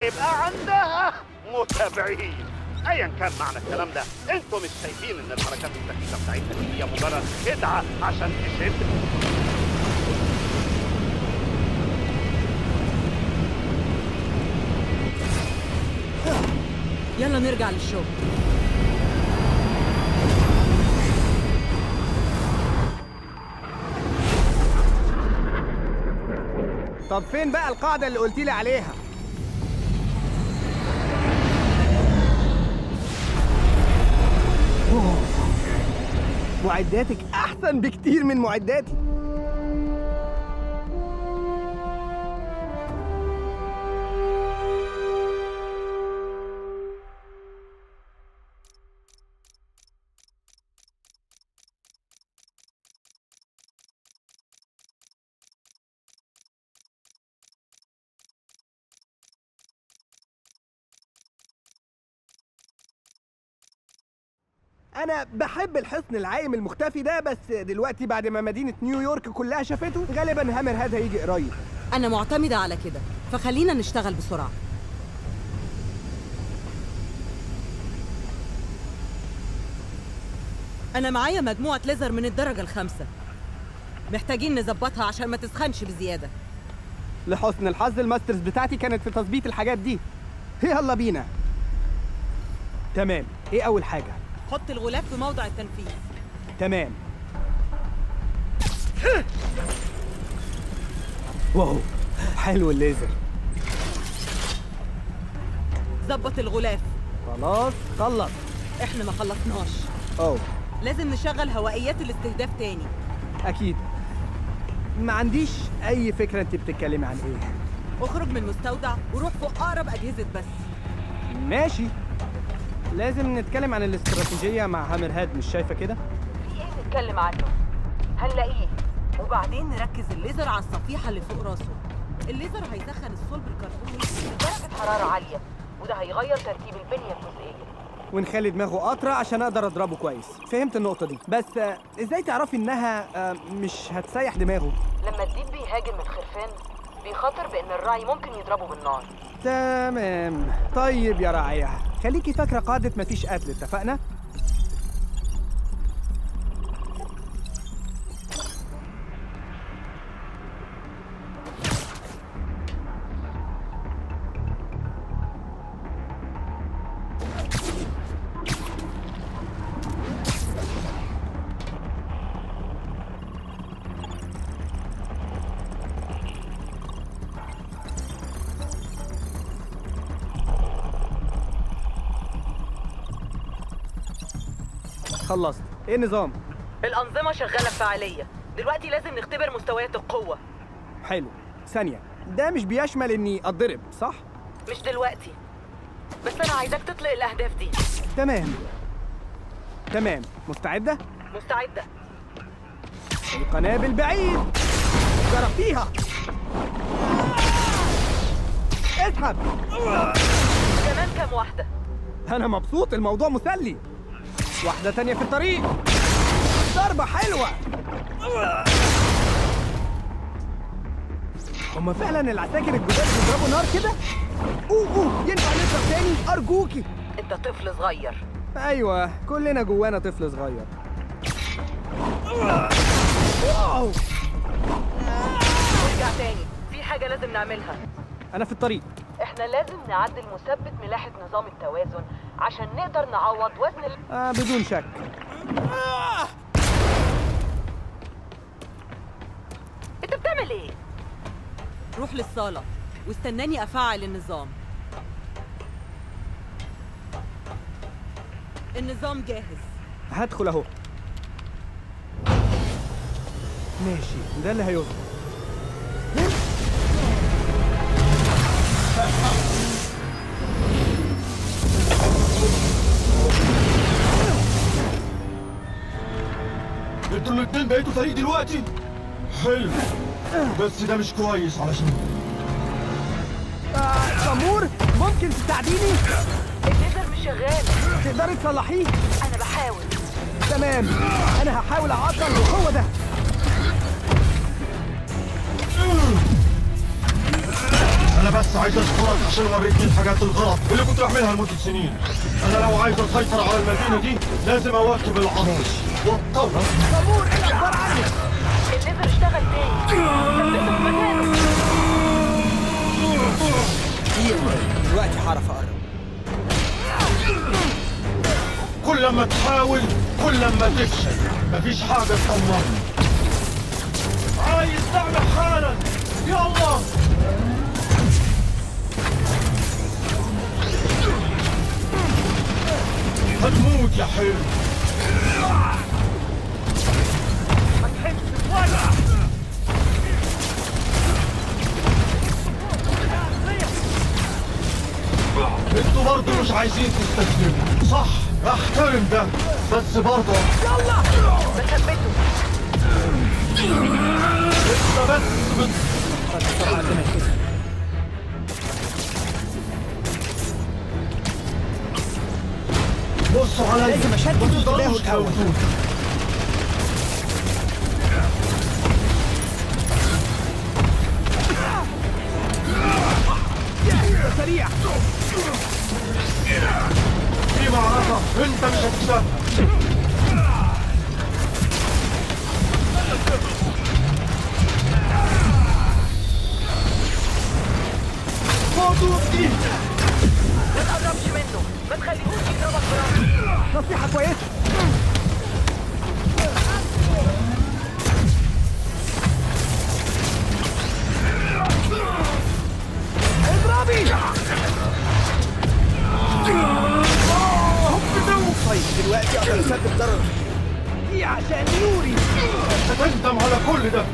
يبقى عندها متابعين ايا كان معنى الكلام ده انتوا مش شايفين ان الحركات السخيفه بتاعتنا دي هي مجرد خدعه عشان تشد يلا نرجع للشغل طب فين بقى القاعدة اللي قلتي لي عليها؟ أوه. معداتك أحسن بكتير من معداتي أنا بحب الحصن العايم المختفي ده بس دلوقتي بعد ما مدينة نيويورك كلها شافته غالبا هامر هاد هيجي قريب أنا معتمدة على كده فخلينا نشتغل بسرعة أنا معايا مجموعة ليزر من الدرجة الخامسة محتاجين نظبطها عشان ما تسخنش بزيادة لحسن الحظ الماسترز بتاعتي كانت في تظبيط الحاجات دي يلا بينا تمام ايه اول حاجة حط الغلاف في موضع التنفيذ تمام واو حلو الليزر ظبط الغلاف خلاص خلص احنا ما خلصناش اوه لازم نشغل هوائيات الاستهداف تاني اكيد ما عنديش اي فكرة انت بتتكلمي عن ايه اخرج من المستودع وروح فوق أقرب أجهزة بس ماشي لازم نتكلم عن الاستراتيجية مع هامر هاد مش شايفة كده ايه نتكلم عنه هنلاقيه وبعدين نركز الليزر على الصفيحة اللي فوق راسه الليزر هيسخن الصلب الكربوني لدرجة حرارة عالية وده هيغير ترتيب البنية الجزئية ونخلي دماغه قطرة عشان اقدر اضربه كويس فهمت النقطة دي بس آه، ازاي تعرفي انها آه، مش هتسيح دماغه لما الديب بيهاجم الخرفان بيخاطر بان الراعي ممكن يضربه بالنار تمام طيب يا راعية خليكي فاكرة قاعدة مفيش قتل اتفقنا؟ خلصت ايه النظام؟ الأنظمة شغالة بفعالية دلوقتي لازم نختبر مستويات القوة حلو ثانية ده مش بيشمل اني اتضرب صح؟ مش دلوقتي بس أنا عايزاك تطلق الأهداف دي تمام تمام مستعدة؟ مستعدة القنابل بعيد ضربتيها اسحب كمان كام واحدة انا مبسوط الموضوع مسلي واحدة تانية في الطريق ضربة حلوة هما فعلا العساكر الجداد بيضربوا نار كده؟ اوه اوه ينفع نضرب تاني أرجوكي أنت طفل صغير ايوه كلنا جوانا طفل صغير واو ارجع تاني في حاجة لازم نعملها انا في الطريق احنا لازم نعدل مثبت ملاحة نظام التوازن عشان نقدر نعوض وزن ال... آه بدون شك انت بتعمل ايه؟ روح للصالة واستناني افعل النظام النظام جاهز هدخل اهو ماشي ده اللي هيظبط انتوا الاتنين بقيتوا فريق دلوقتي حلو بس ده مش كويس علشان آه سمور ممكن تساعديني الليزر مش شغال تقدري تصلحيه انا بحاول تمام انا هحاول اعطل وهو ده انا بس عايز اشكرك عشان وريتني الحاجات الغلط اللي كنت بعملها لمده سنين انا لو عايز اسيطر على المدينه دي لازم اواكب العصر واتطور الليزر اشتغل تاني ثبته في مكانه دلوقتي هعرف اقرب كل ما تحاول كل ما تفشل مفيش حاجه تطمني عايز تعمل حالا يلا هتموت يا حلو انتوا برضه مش عايزين تستسلموا صح احترم ده بس برضه بثبته انت بس بت... بصوا عليا لازم أشتت ما تقدروش انتباهه الأول. تفوتوني. سريع في معركة انت مش هتكسبها خدوا دي ما تقربش منه ما تخليهوش يضربك براسه نصيحة كويسة اضربي طيب دلوقتي اقدر اسبب ضرر دي عشان يوري هتندم على كل ده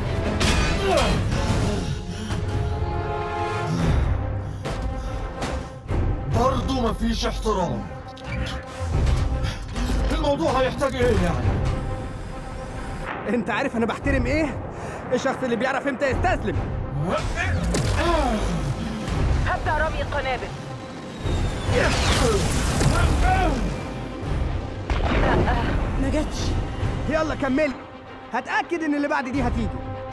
برضه مفيش احترام الموضوع هيحتاج ايه يعني انت عارف انا بحترم ايه الشخص اللي بيعرف امتى يستسلم هبدأ رمي القنابل ما جاتش يلا كملي هتاكد ان اللي بعد دي هتيجي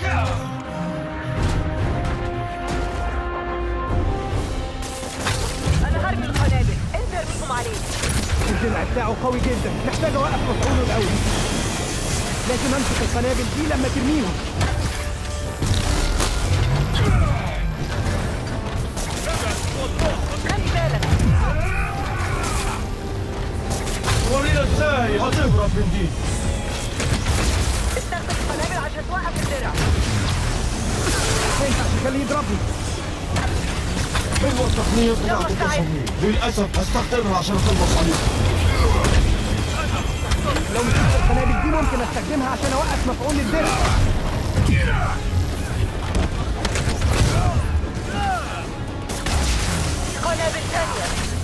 انا هرمي القنابل انت ارميهم عليه الدرع بتاعه قوي جدا محتاج اوقف مفعوله الاول لازم امسك القنابل دي لما ترميهم خلي بالك ورينا ازاي هتهرب من دي استخدم القنابل عشان توقف الدرع ما ينفعش خليه يضربني ايوه التقنية بتاعت يلا استعد. التصميم للأسف هستخدمها عشان اخلص عليك لو مسكت القنابل دي ممكن استخدمها عشان اوقف مفعول الدرع قنابل ثانية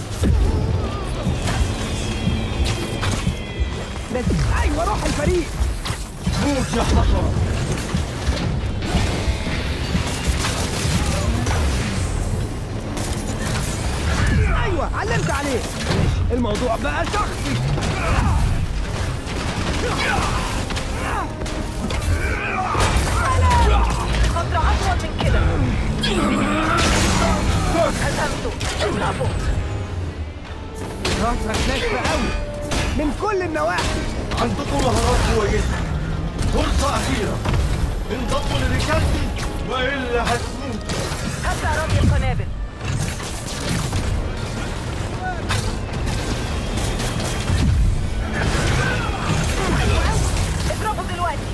لازم ايوه روح الفريق موت يا حشرة ايوه علمت عليه الموضوع بقى شخصي خطر أطول من كده هزمته اضربه راسك ناشفه قوي من كل النواحي عندكم مهارات كويسة فرصة أخيرة انضموا لرجالتي وإلا هتموت هبدأ رمي القنابل اضربه دلوقتي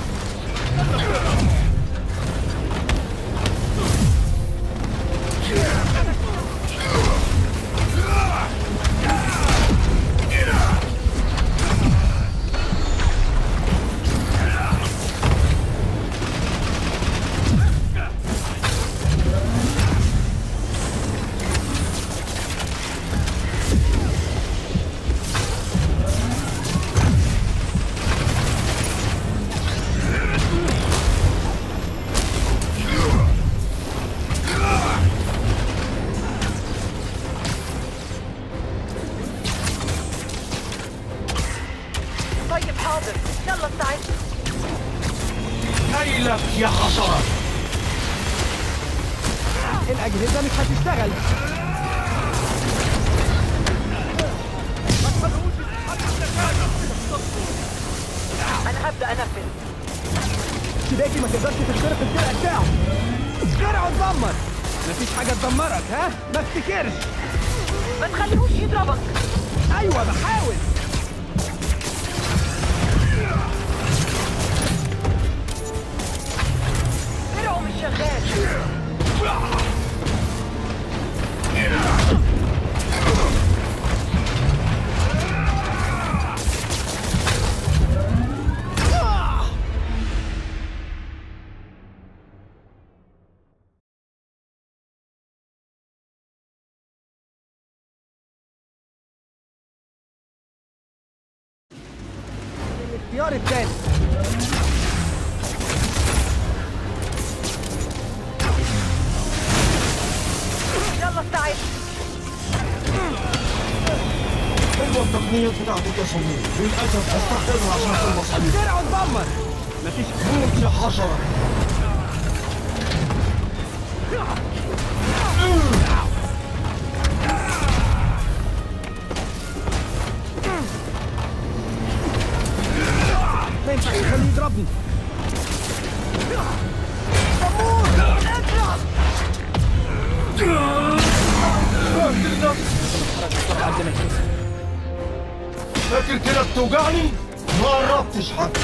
طيب حاضر يلا استعد هيلك يا حشرة الأجهزة مش هتشتغل انا هبدا انفذ شباكي ما تقدرش تخترق الدرع بتاعه درعه اتدمر مفيش حاجة تدمرك ها؟ ما افتكرش ما تخليهوش يضربك أيوة بحاول درعه مش شغال الاختيار الثاني يلا استعد حلوة التقنيات بتاعتك يا صميم للأسف هستخدمها عشان تخلص عليك درعه اتدمر مفيش موت يا حشرة ما ينفعش يخليه يضربني فاكر كده بتوجعني؟ ما قربتش حتى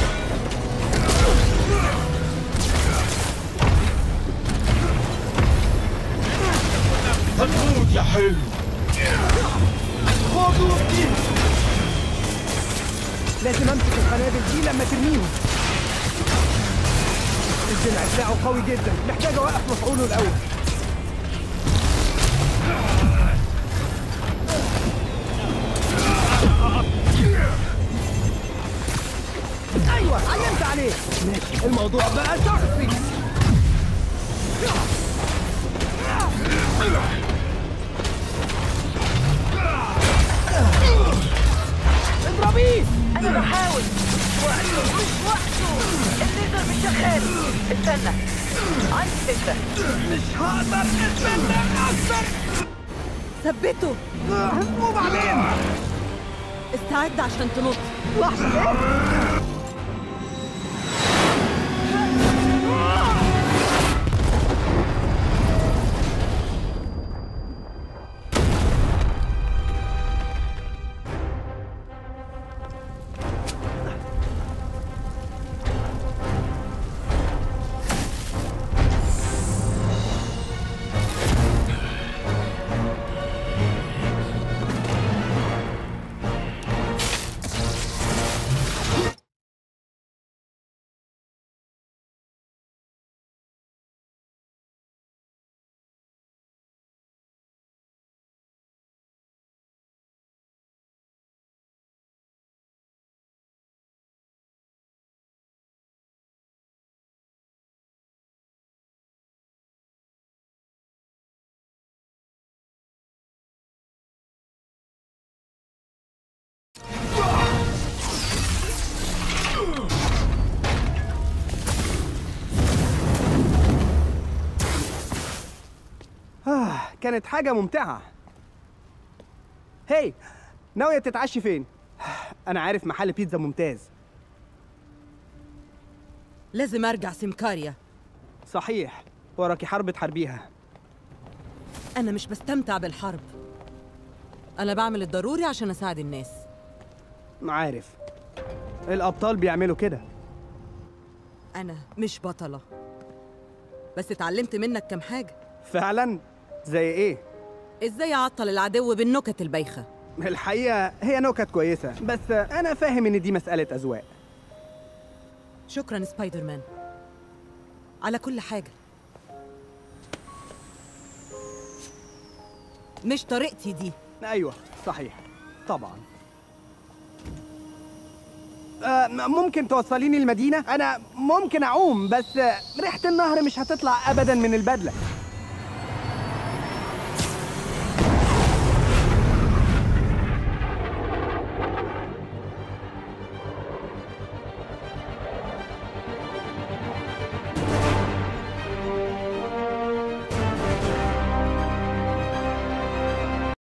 هتموت يا حلو خدوا دي لازم امسك القنابل دي لما ترميهم الدرع بتاعه قوي جدا محتاج اوقف مفعوله الاول ايوه عينت عليه ماشي الموضوع بقى شخصي اضربيه انا بحاول وقته مش وقته الليزر مش شغال استنى عندي فكره مش هقدر استنى اكتر ثبته وبعدين استعد عشان تنط لحظه ايه آه كانت حاجة ممتعة هي ناوية تتعشي فين؟ أنا عارف محل بيتزا ممتاز لازم ارجع سمكاريا صحيح وراكي حرب تحاربيها انا مش بستمتع بالحرب انا بعمل الضروري عشان اساعد الناس عارف الأبطال بيعملوا كده انا مش بطله بس اتعلمت منك كام حاجه فعلا زي إيه؟ ازاي اعطل العدو بالنكت البايخه الحقيقة هي نكت كويسة بس أنا فاهم إن دي مسألة أذواق شكرا سبايدر مان على كل حاجه مش طريقتي دي أيوة صحيح طبعا آه، م- ممكن توصليني المدينة؟ أنا ممكن أعوم بس آه، ريحة النهر مش هتطلع أبدا من البدلة